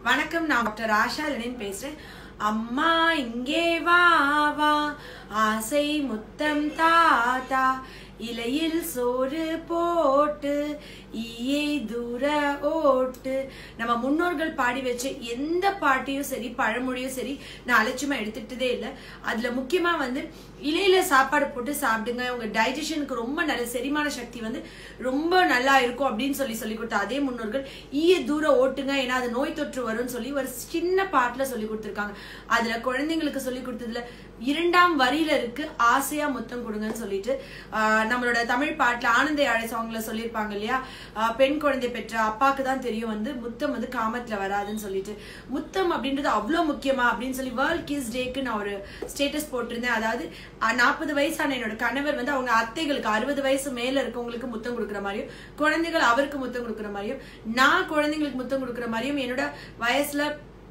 வணக்கம் நான் doctor Asha Lenin பேசுறேன் அம்மா இங்கே வா வா ஆசை முத்தம் தாத்தா இலையில் சோறு போட்டு ஈயை தூர ஓட்டு நம்ம முன்னோர்கள் பாடி வச்ச எந்த பாட்டையும் சரி பழமொழியும் சரி நான் அலட்சியமா எடுத்துட்டதே இல்லை அதுல முக்கியமா வந்து இலையில சாப்பாடு போட்டு சாப்பிடுங்க உங்க டைஜஷனுக்கு ரொம்ப நல்ல செரிமான சக்தி வந்து ரொம்ப நல்லா இருக்கும் அப்படின்னு சொல்லி சொல்லி கொடுத்த அதே முன்னோர்கள் ஈய தூரம் ஓட்டுங்க ஏன்னா அது நோய் தொற்று வரும்னு சொல்லி ஒரு சின்ன பாட்டுல சொல்லி கொடுத்துருக்காங்க அதுல குழந்தைங்களுக்கு சொல்லி கொடுத்ததுல இரண்டாம் வரியில இருக்கு ஆசையா முத்தம் கொடுங்கன்னு சொல்லிட்டு ஆஹ் நம்மளோட தமிழ் பாட்டுல ஆனந்த யாழை சாங்ல சொல்லியிருப்பாங்க இல்லையா ஆஹ் பெண் குழந்தை பெற்ற அப்பாக்கு தான் தெரியும் வந்து முத்தம் வந்து காமத்துல வராதுன்னு சொல்லிட்டு முத்தம் அப்படின்றது அவ்வளவு முக்கியமா அப்படின்னு சொல்லி வேர்ல்ட் கிஸ் டேக்கு நான் ஒரு ஸ்டேட்டஸ் போட்டிருந்தேன் அதாவது நாற்பது வயசான என்னோட கணவர் வந்து அவங்க அத்தைகளுக்கு அறுபது வயசு மேல இருக்கவங்களுக்கு முத்தம் கொடுக்குற மாதிரியும் குழந்தைகள் அவருக்கு முத்தம் கொடுக்குற மாதிரியும் நான் குழந்தைங்களுக்கு முத்தம் கொடுக்குற மாதிரியும் என்னோட வயசுல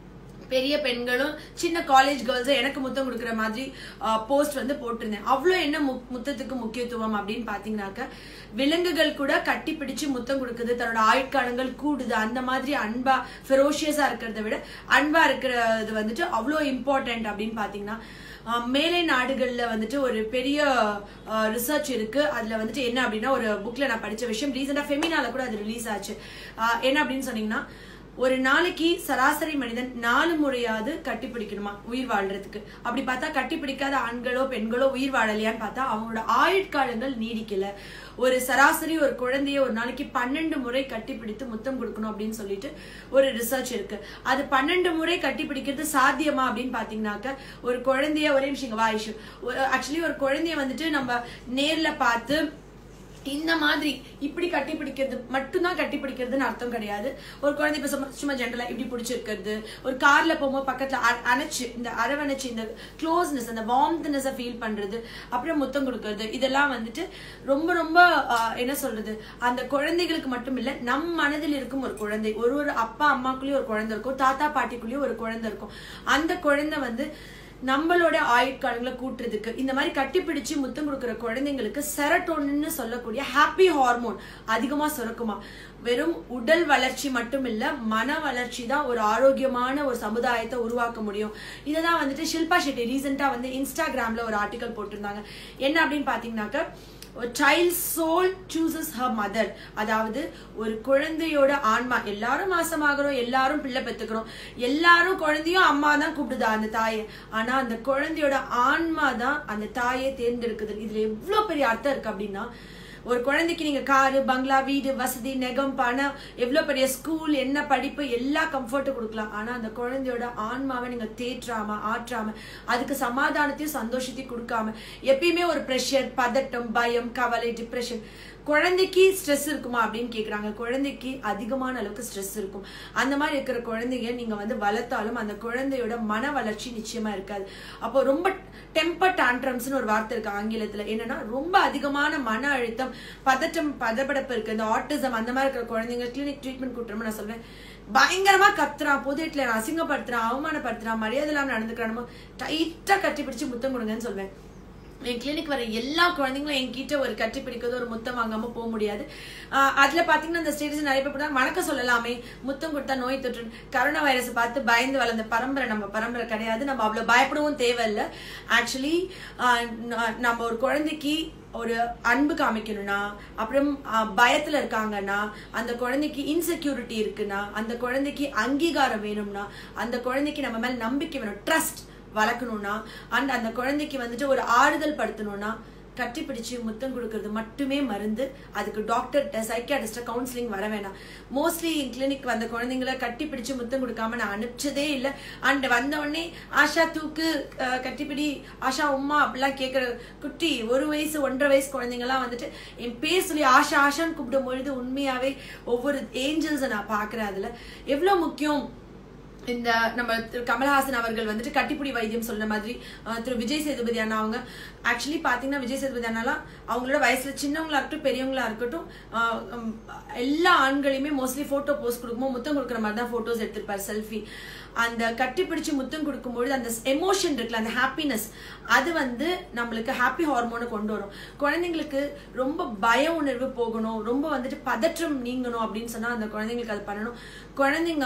பெரிய பெண்களும் சின்ன காலேஜ் கேர்ள்ஸும் எனக்கு முத்தம் கொடுக்குற மாதிரி போஸ்ட் வந்து போட்டிருந்தேன் அவ்வளோ என்ன மு- முத்தத்துக்கு முக்கியத்துவம் அப்படின்னு பார்த்தீங்கன்னாக்க விலங்குகள் கூட கட்டி பிடிச்சு முத்தம் கொடுக்குது தன்னோட ஆயுட்காலங்கள் கூடுது அந்த மாதிரி அன்பா ஃபெரோஷியஸா இருக்கிறத விட அன்பா இருக்கிறது வந்துட்டு அவ்வளோ இம்பார்ட்டன்ட் அப்படின்னு பார்த்தீங்கன்னா ஆஹ் மேலை நாடுகள்ல வந்துட்டு ஒரு பெரிய ரிசர்ச் இருக்கு அதுல வந்துட்டு என்ன அப்படின்னா ஒரு புக்ல நான் படிச்ச விஷயம் ரீசெண்டா ஃபெமினால கூட அது ரிலீஸ் ஆச்சு ஆஹ் என்ன அப்படின்னு சொன்னீங்கன்னா ஒரு நாளைக்கு சராசரி மனிதன் நாலு முறையாவது கட்டி பிடிக்கணுமா உயிர் வாழ்றதுக்கு அப்படி பார்த்தா கட்டி பிடிக்காத ஆண்களோ பெண்களோ உயிர் வாழலையான்னு பார்த்தா அவங்களோட ஆயுட்காலங்கள் நீடிக்கல ஒரு சராசரி ஒரு குழந்தைய ஒரு நாளைக்கு பன்னெண்டு முறை கட்டி பிடித்து முத்தம் கொடுக்கணும் அப்படின்னு சொல்லிட்டு ஒரு ரிசர்ச் இருக்கு அது பன்னெண்டு முறை கட்டி பிடிக்கிறது சாத்தியமா அப்படின்னு பாத்தீங்கன்னாக்க ஒரு குழந்தைய ஒரே நிமிஷம் வாயிஷு ஆக்சுவலி ஒரு குழந்தைய வந்துட்டு நம்ம நேர்ல பார்த்து இந்த மாதிரி இப்படி கட்டி பிடிக்கிறது மட்டும்தான் கட்டி பிடிக்கிறதுன்னு அர்த்தம் கிடையாது ஒரு குழந்தை இப்ப சும்மா சும்மா ஜென்ரலா இப்படி பிடிச்சிருக்கிறது ஒரு கார்ல போகும்போது பக்கத்துல அ- அணைச்சு இந்த அரவணைச்சு இந்த க்ளோஸ்னஸ் அந்த வார்ம்த்னஸை ஃபீல் பண்றது அப்புறம் முத்தம் கொடுக்கறது இதெல்லாம் வந்துட்டு ரொம்ப ரொம்ப ஆஹ், என்ன சொல்றது அந்த குழந்தைகளுக்கு மட்டும் இல்ல நம் மனதில் இருக்கும் ஒரு குழந்தை ஒரு ஒரு அப்பா அம்மாக்குள்ளேயும் ஒரு குழந்தை இருக்கும் தாத்தா பாட்டிக்குள்ளேயும் ஒரு குழந்தை இருக்கும் அந்த குழந்தை வந்து நம்மளோட ஆயுட்காலங்களை கூட்டுறதுக்கு இந்த மாதிரி கட்டிப்பிடிச்சு முத்தம் கொடுக்குற குழந்தைங்களுக்கு செரட்டோன்னு சொல்லக்கூடிய ஹாப்பி ஹார்மோன் அதிகமா சுரக்குமா வெறும் உடல் வளர்ச்சி மட்டும் இல்ல மன வளர்ச்சி தான் ஒரு ஆரோக்கியமான ஒரு சமுதாயத்தை உருவாக்க முடியும் இததான் வந்துட்டு ஷில்பா ஷெட்டி ரீசெண்டா வந்து இன்ஸ்டாகிராம்ல ஒரு ஆர்டிகல் போட்டிருந்தாங்க என்ன அப்படின்னு பாத்தீங்கன்னாக்க child soul sues her mother அதாவது ஒரு குழந்தையோட ஆன்மா எல்லாரும் மாசமாகறோம் எல்லாரும் பிள்ளை பெத்துக்கிறோம் எல்லாரும் குழந்தையும் அம்மா தான் கூப்பிடுதா அந்த தாயை ஆனா அந்த குழந்தையோட ஆன்மா தான் அந்த தாயை தேர்ந்தெடுக்குது இதுல எவ்வளவு பெரிய அர்த்தம் இருக்கு அப்படின்னா ஒரு குழந்தைக்கு நீங்க காரு பங்களா வீடு வசதி நெகம் பணம் எவ்வளவு பெரிய ஸ்கூல் என்ன படிப்பு எல்லா கம்ஃபர்ட்டும் கொடுக்கலாம் ஆனா அந்த குழந்தையோட ஆன்மாவை நீங்க தேற்றாம ஆற்றாம அதுக்கு சமாதானத்தையும் சந்தோஷத்தையும் கொடுக்காம எப்பயுமே ஒரு ப்ரெஷர் பதட்டம் பயம் கவலை டிப்ரெஷன் குழந்தைக்கு ஸ்ட்ரெஸ் இருக்குமா அப்படின்னு கேக்குறாங்க குழந்தைக்கு அதிகமான அளவுக்கு ஸ்ட்ரெஸ் இருக்கும் அந்த மாதிரி இருக்கிற குழந்தைங்க நீங்க வந்து வளர்த்தாலும் அந்த குழந்தையோட மன வளர்ச்சி நிச்சயமா இருக்காது அப்போ ரொம்ப டெம்பர் டான்ட்ரம்ஸ்னு ஒரு வார்த்தை இருக்கு ஆங்கிலத்துல என்னன்னா ரொம்ப அதிகமான மன அழுத்தம் பதட்டம் பதபடப்பு இருக்கு இந்த ஆட்டிசம் அந்த மாதிரி இருக்கிற குழந்தைங்க கிளினிக் ட்ரீட்மெண்ட் கூட்டுறோம் நான் சொல்வேன் பயங்கரமா கத்துறான் பொது இடத்துல நான் அசிங்கப்படுத்துறான் அவமானப்படுத்துறான் மரியாதை இல்லாம நடந்துக்கிறானோ டைட்டா கட்டி பிடிச்சு முத்தம் கொடுங்கன்னு சொல்வேன் என் கிளினிக் வர எல்லா குழந்தைங்களும் என்கிட்ட ஒரு கட்டி பிடிக்கிறது ஒரு முத்தம் வாங்காம போக முடியாது ஆஹ் அதுல பாத்தீங்கன்னா அந்த ஸ்டேட்டஸ் நிறைய பேர் போட்டாங்க வணக்கம் சொல்லலாமே முத்தம் கொடுத்தா நோய் தொற்று கரோனா வைரஸ் பார்த்து பயந்து வளர்ந்த பரம்பரை நம்ம பரம்பரை கிடையாது நம்ம அவ்வளவு பயப்படவும் தேவையில்லை ஆக்சுவலி நம்ம ஒரு குழந்தைக்கு ஒரு அன்பு காமிக்கணும்னா அப்புறம் ஆஹ், பயத்துல இருக்காங்கன்னா அந்த குழந்தைக்கு இன்செக்யூரிட்டி இருக்குன்னா அந்த குழந்தைக்கு அங்கீகாரம் வேணும்னா அந்த குழந்தைக்கு நம்ம மேல நம்பிக்கை வேணும் ட்ரஸ்ட் வளர்க்கணும்னா அண்ட் அந்த குழந்தைக்கு வந்துட்டு ஒரு ஆறுதல் படுத்தணும்னா கட்டி பிடிச்சு முத்தம் கொடுக்கறது மட்டுமே மருந்து அதுக்கு டாக்டர்கிட்ட சைக்கியாட்டிஸ்ட கவுன்சிலிங் வர வேணாம் மோஸ்ட்லி என் கிளினிக் வந்த குழந்தைங்களை கட்டி பிடிச்சு முத்தம் கொடுக்காம நான் அனுப்பிச்சதே இல்லை அண்ட் வந்த உடனே ஆஷா தூக்கு அஹ், கட்டிப்பிடி ஆஷா உம்மா அப்படிலாம் கேட்குற குட்டி ஒரு வயசு ஒன்றரை வயசு குழந்தைங்கலாம் வந்துட்டு என் பேர் சொல்லி ஆஷா ஆஷான்னு கூப்பிடும் பொழுது உண்மையாவே ஒவ்வொரு ஏஞ்சல்ஸை நான் பார்க்குறேன் அதுல எவ்வளவு முக்கியம் இந்த நம்ம திரு கமலஹாசன் அவர்கள் வந்துட்டு கட்டிப்புடி வைத்தியம் சொல்ற மாதிரி அஹ், திரு விஜய் சேதுபதி அண்ணா அவங்க ஆக்சுவலி பாத்தீங்கன்னா விஜய் சேதுபதி அண்ணாலாம் அவங்களோட வயசுல சின்னவங்களா இருக்கட்டும் பெரியவங்களா இருக்கட்டும் அஹ், உம், எல்லா ஆண்களையுமே மோஸ்ட்லி போட்டோ போஸ்ட் கொடுக்கும்போது முத்தம் கொடுக்குற மாதிரி தான் போட்டோஸ் எடுத்திருப்பார் செல்ஃபி அந்த கட்டிப்பிடிச்சு முத்தம் கொடுக்கும்பொழுது அந்த எமோஷன் இருக்குல்ல அந்த ஹாப்பினஸ் அது வந்து நம்மளுக்கு ஹாப்பி ஹார்மோனை கொண்டு வரும் குழந்தைங்களுக்கு ரொம்ப பய உணர்வு போகணும் ரொம்ப வந்துட்டு பதற்றம் நீங்கணும் அப்படின்னு சொன்னா அந்த குழந்தைங்களுக்கு அது பண்ணணும் குழந்தைங்க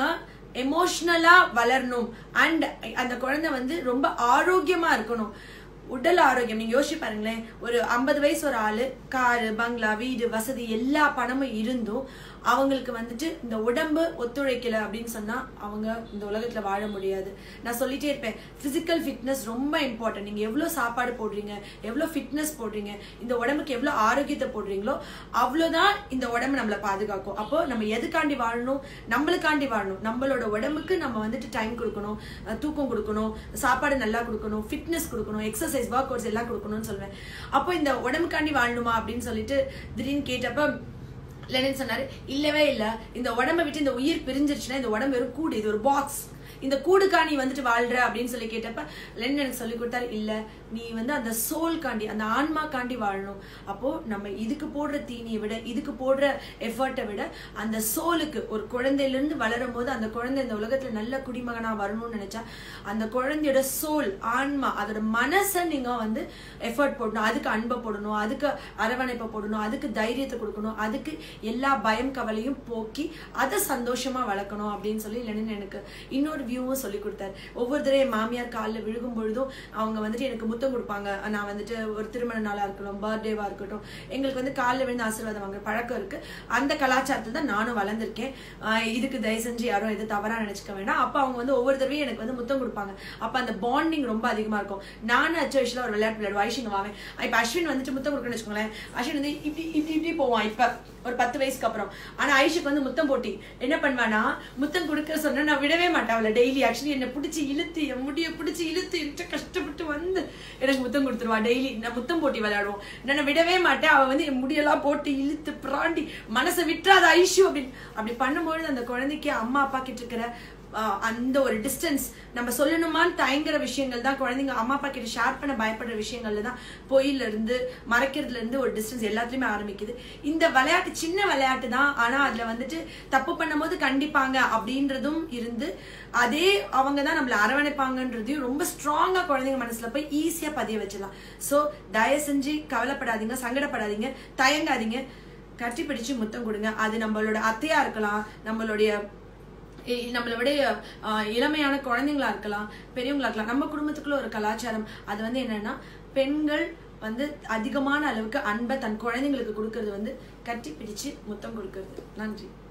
எமோஷ்னலா வளரணும் அண்ட் அந்த குழந்தை வந்து ரொம்ப ஆரோக்கியமா இருக்கணும் உடல் ஆரோக்கியம் நீங்க யோசிச்சு பாருங்களேன் ஒரு ஐம்பது வயசு ஒரு ஆளு காரு பங்களா வீடு வசதி எல்லா பணமும் இருந்தும் அவங்களுக்கு வந்துட்டு இந்த உடம்பு ஒத்துழைக்கல அப்படின்னு சொன்னா அவங்க இந்த உலகத்துல வாழ முடியாது நான் சொல்லிட்டே இருப்பேன் பிசிக்கல் ஃபிட்னஸ் ரொம்ப இம்பார்ட்டன்ட் நீங்க எவ்வளவு சாப்பாடு போடுறீங்க எவ்வளவு ஃபிட்னஸ் போடுறீங்க இந்த உடம்புக்கு எவ்வளவு ஆரோக்கியத்தை போடுறீங்களோ அவ்வளவுதான் இந்த உடம்பு நம்மளை பாதுகாக்கும் அப்போ நம்ம எதுக்காண்டி வாழணும் நம்மளுக்காண்டி வாழணும் நம்மளோட உடம்புக்கு நம்ம வந்துட்டு டைம் கொடுக்கணும் அஹ் தூக்கம் கொடுக்கணும் சாப்பாடு நல்லா கொடுக்கணும் ஃபிட்னஸ் கொடுக்கணும் எக்ஸசைஸ் ஒர்க் அவுட்ஸ் எல்லாம் கொடுக்கணும்னு சொல்லுவேன் அப்போ இந்த உடம்புக்காண்டி வாழணுமா அப்படின்னு சொல்லிட்டு திடீர்னு கேட்டப்ப லெனின் சொன்னாரு இல்லவே இல்ல இந்த உடம்ப விட்டு இந்த உயிர் பிரிஞ்சிருச்சுன்னா இந்த உடம்பு வெறும் கூடு இது ஒரு பாக்ஸ் இந்த கூடுக்கா நீ வந்துட்டு வாழ்ற அப்படின்னு சொல்லி கேட்டப்ப லெனின் எனக்கு சொல்லி கொடுத்தாரு இல்ல நீ வந்து அந்த சோல் காண்டி அந்த ஆன்மா காண்டி வாழணும் அப்போ நம்ம இதுக்கு போடுற தீனியை விட இதுக்கு போடுற எஃபர்ட்டை விட அந்த சோலுக்கு ஒரு குழந்தையில இருந்து வளரும் போது அந்த குழந்தை இந்த உலகத்துல நல்ல குடிமகனா வரணும்னு நினைச்சா அந்த குழந்தையோட சோல் ஆன்மா அதோட மனசை நீங்க வந்து எஃபர்ட் போடணும் அதுக்கு அன்பை போடணும் அதுக்கு அரவணைப்பை போடணும் அதுக்கு தைரியத்தை கொடுக்கணும் அதுக்கு எல்லா பயம் கவலையும் போக்கி அதை சந்தோஷமா வளர்க்கணும் அப்படின்னு சொல்லி லெனின் எனக்கு இன்னொரு வியூவும் சொல்லி கொடுத்தாரு ஒவ்வொரு தடவை என் மாமியார் காலில் விழுகும் பொழுதும் அவங்க வந்துட்டு எனக்கு முத்தம் கொடுப்பாங்க நான் வந்துட்டு ஒரு திருமண நாளா இருக்கட்டும் பர்த்டேவா இருக்கட்டும் எங்களுக்கு வந்து காலில் விழுந்து ஆசீர்வாதம் வாங்குற பழக்கம் இருக்கு அந்த கலாச்சாரத்தில் தான் நானும் வளர்ந்துருக்கேன் ஆஹ் இதுக்கு தயவு செஞ்சு யாரும் எது தவறா நினைச்சுக்க வேண்டாம் அப்ப அவங்க வந்து ஒவ்வொரு தடவையும் எனக்கு வந்து முத்தம் கொடுப்பாங்க அப்ப அந்த பாண்டிங் ரொம்ப அதிகமா இருக்கும் நானும் அச்ச வயசுல ஒரு விளையாட்டு விளையாடுவோம் ஐஷிங்க வாவேன் இப்ப அஸ்வின் வந்துட்டு முத்தம் கொடுக்கணும்னு வச்சுக்கோங்களேன் அஸ்வின் வந்து இப்படி இப்படி இப்படி போவான் இப்ப ஒரு பத்து வயசுக்கு அப்புறம் ஆனா ஐஷுக்கு வந்து முத்தம் போட்டி என்ன பண்ணுவானா முத்தம் கொடுக்க சொன்னா நான் விடவே மாட்டேன் அவளை டெய்லி ஆக்சுவலி என்னை பிடிச்சி இழுத்து என் முடிய பிடிச்சி இழுத்து என்கிட்ட கஷ்டப்பட்டு வந்து எனக்கு முத்தம் கொடுத்துருவா டெய்லி நான் முத்தம் போட்டி விளையாடுவோம் நான் விடவே மாட்டேன் அவ வந்து என் முடியெல்லாம் போட்டு இழுத்து பிராண்டி மனசை விட்டுறாத ஐஷு அப்படின்னு அப்படி பண்ணும்பொழுது அந்த குழந்தைக்கு அம்மா அப்பா கிட்ட இருக்கிற ஆஹ் அந்த ஒரு டிஸ்டன்ஸ் நம்ம சொல்லணுமான்னு தயங்குற விஷயங்கள் தான் குழந்தைங்க அம்மா அப்பா கிட்ட ஷேர் பண்ண பயப்படுற விஷயங்கள்ல தான் பொய்ல இருந்து மறைக்கிறதுல இருந்து ஒரு டிஸ்டன்ஸ் எல்லாத்துலயுமே ஆரம்பிக்குது இந்த விளையாட்டு சின்ன விளையாட்டு தான் ஆனா அதுல வந்துட்டு தப்பு பண்ணும்போது கண்டிப்பாங்க அப்படின்றதும் இருந்து அதே அவங்க தான் நம்மள அரவணைப்பாங்கன்றதையும் ரொம்ப ஸ்ட்ராங்கா குழந்தைங்க மனசுல போய் ஈஸியா பதிய வச்சிடலாம் சோ தயவு செஞ்சு கவலைப்படாதீங்க சங்கடப்படாதீங்க தயங்காதீங்க கட்டி பிடிச்சு முத்தம் கொடுங்க அது நம்மளோட அத்தையா இருக்கலாம் நம்மளுடைய இ- நம்மளை விட ஆஹ், இளமையான குழந்தைங்களா இருக்கலாம் பெரியவங்களா இருக்கலாம் நம்ம குடும்பத்துக்குள்ள ஒரு கலாச்சாரம் அது வந்து என்னன்னா பெண்கள் வந்து அதிகமான அளவுக்கு அன்பை தன் குழந்தைங்களுக்கு கொடுக்கறது வந்து கட்டி பிடிச்சு முத்தம் கொடுக்கறது நன்றி